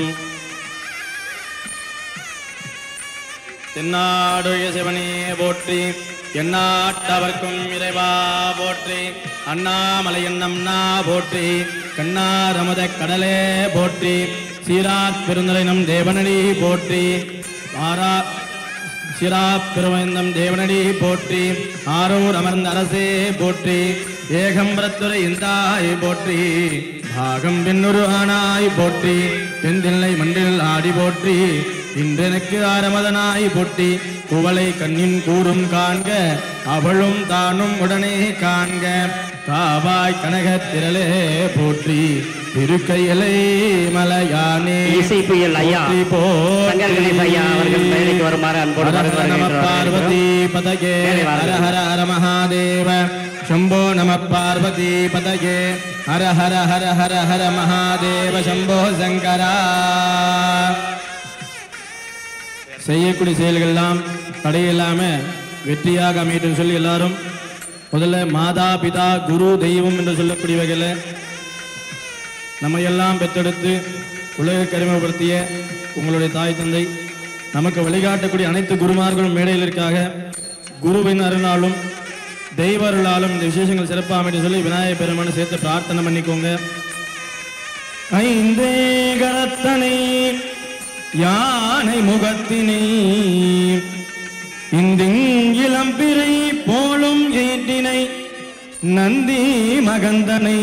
தென்னாடுய சிவனே போற்றி எந்நாட்டவர்க்கும் இறைவா போற்றி அண்ணாமலை என்னம்னா போற்றி கண்ணாரமத கடலே போற்றி சீராத் பெருந்தலை நம் தேவனடி போற்றி ஆரா சிராப் பெருமைந்தம் தேவனடி போற்றி ஆரூர் அமர்ந்த அரசே போற்றி ஏகம்பரத்துறை இந்தாய் போற்றி பாகம் பின்னுரு ஆனாய் போற்றி தென்தில்லை மண்டில் ஆடி போற்றி இன்றெனக்கு ஆரமதனாய் போற்றி குவளை கண்ணின் கூறும் காண்க அவளும் தானும் உடனே காண்க காவாய் கனகத் திரளே போற்றி திருக்கையலை மலையானே இசை புயல் ஐயா போற்றி போற்றி. சங்கர் கணேஷ் ஐயா அவர்கள் மேடைக்கு வருமாறு அன்போடு ஹர ஹர நம வரவேற்கிறோம். பார்வதி பதயே மேலே ஹர வாருங்கள். ஹர ஹர மகாதேவ शम्भो नमः पार्वती पतये हर हर हर हर हर महादेव शम्भो சங்கரா செய்யக்கூடிய செயல்கள்லாம் தடையில்லாம வெற்றியாக அமையட்டும் சொல்லி எல்லாரும் முதல்ல மாதா பிதா குரு தெய்வம் என்று சொல்லக்கூடிய வகையில் நம்ம எல்லாம் பெற்றெடுத்து உலக கரிமப்படுத்திய உங்களுடைய தாய் தந்தை நமக்கு வழிகாட்டக்கூடிய அனைத்து குருமார்களும் மேடையில் இருக்காக குருவின் அருளாலும் தெய்வ அருளாலும் இந்த விசேஷங்கள் சிறப்பாக அமைட்டு சொல்லி விநாயகர் பெருமானை சேர்த்து பிரார்த்தனை பண்ணிக்கோங்க ஐந்தே கரத்தனை யானை முகத்தினை இந்திங்கிளம்பிறை போலும் ஏற்றினை நந்தி மகந்தனை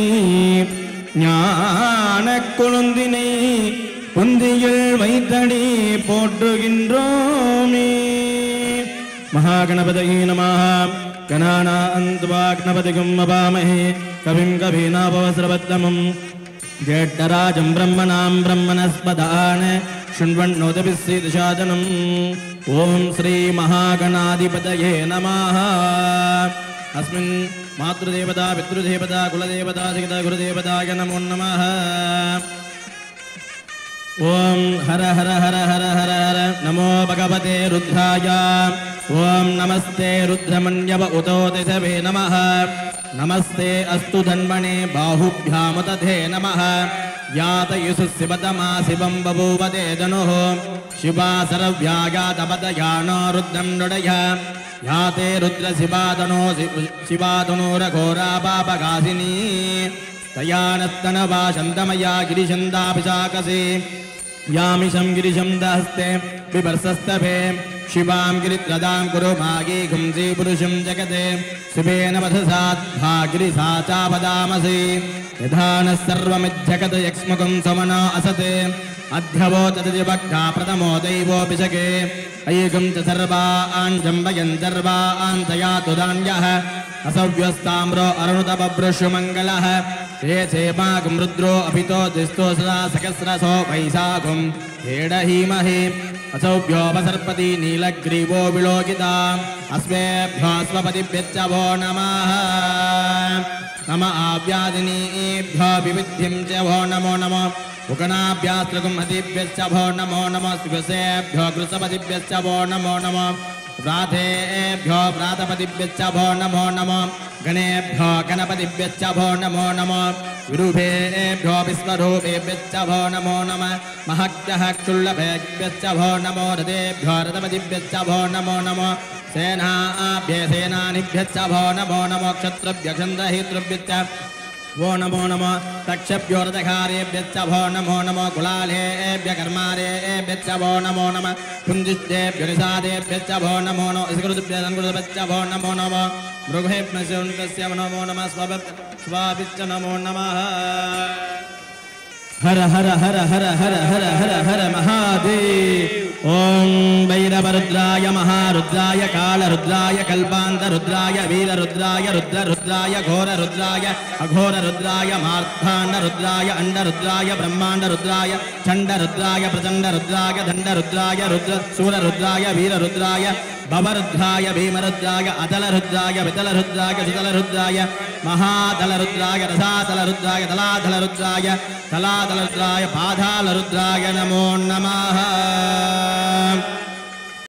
ஞான கொழுந்தினை புந்தியில் வைத்தடி போற்றுகின்றோமே महागणपतये नमः गणानान्त्वा गणपतिगुम् अपामहे कविं कवीनापवस्रवत्तमम् ज्येष्ठराजं ब्रह्मणां ब्रह्मणस्पदान् शृण्वन्नोदभिस्सीदशादनम् ॐ श्रीमहागणाधिपतये नमः अस्मिन् मातृदेवता पितृदेवता कुलदेवता सहिता गुरुदेवताय नमो नमः ॐ हर हर हर हर हर हर नमो भगवते रुद्राय ॐ नमस्ते रुद्रमन्यव उतो दिशवे नमः नमस्ते अस्तु धन्मणे बाहुभ्यामुदधे नमः यातयुषु शिवतमा शिवं बभूवते धनुः शिवा सर्व्यागातपदयानो रुद्रं नुडय याते रुद्रशिवादनो शिवादनोरघोरा पापघासिनी तया नस्तनवा शन्तमया गिरिशन्दाभिशाकसे यामिशं गिरिशं दहस्ते बिभर्सस्तभे शिवां गिरित्रदां कुरु भागी घुंसि पुरुषं जगते शुभेन वधसाद्भा गिरिसा चापदामसि यथा नः सर्वमिज्जगत् यक्ष्मुखं समनो असते अध्यवो तदिवक्ता प्रथमो दैवोऽपि शके ऐकं च सर्वान् जम्बयन् सर्वान् तयातु धान्यः असव्यस्ताम्रो अरुणुतबभ्रशुमङ्गलः ते चेमागं रुद्रो अपितो दिस्तो सदा सहस्रसो वैशाखं हेडहीमहि असौभ्योपसर्पति नीलग्रीवो विलोकिता अस्मेभ्योऽस्वपतिभ्यश्च वो नमः नम आव्यादिनीभ्यो विविद्धिं च वो नमो नमो उगणाभ्यास्त्रगुं हतिभ्यश्च भो नमो नमः शिवसेभ्यो कृशपतिभ्यश्च वो नमो नमः प्राथेभ्यो प्रातपतिभ्यश्च भो नमो नमो गणेभ्यो गणपतिभ्यश्च भो नमो नमो विरुभेभ्यो विश्वरूपेभ्यश्च भो नमो नमः महभ्यः क्षुल्लभेभ्यश्च भो नमो रथेभ्यो रथपतिभ्यश्च भो नमो नमो सेनाभ्य सेनानिभ्यश्च भो नमो नमो क्षत्रभ्यक्षन्द्रहितृभ्यश्च वो नमो नमो तक्षभ्यो रथकारेभ्यश्च भो नमो नमो कुलालेभ्य कर्मारेभ्यश्च भो नमो नमः कुञ्जिष्टेभ्यो निषादेभ्यश्च भो नमो नमो स्कृतिभ्य संकृतभ्यश्च भो नमो नमो मृगेभ्यस्य नमो नमः स्वभ स्वाभिश्च नमो नमः हर हर हर हर हर हर हर हर महादेव ॐ भैरवरुद्राय महारुद्राय कालरुद्राय कल्पान्तरुद्राय वीररुद्राय रुद्ररुद्राय घोररुद्राय अघोररुद्राय मार्थाण्डरुद्राय अण्डरुद्राय ब्रह्माण्डरुद्राय चण्डरुद्राय प्रचण्डरुद्राय दण्डरुद्राय रुद्र सूररुद्राय वीररुद्राय भवरुद्राय भीमरुद्राय अतलरुद्राय वितलरुद्राय सुतलरुद्राय महातलरुद्राय रसातलरुद्राय तलातलरुद्राय तलातलरुद्राय पाधालरुद्राय नमो नमः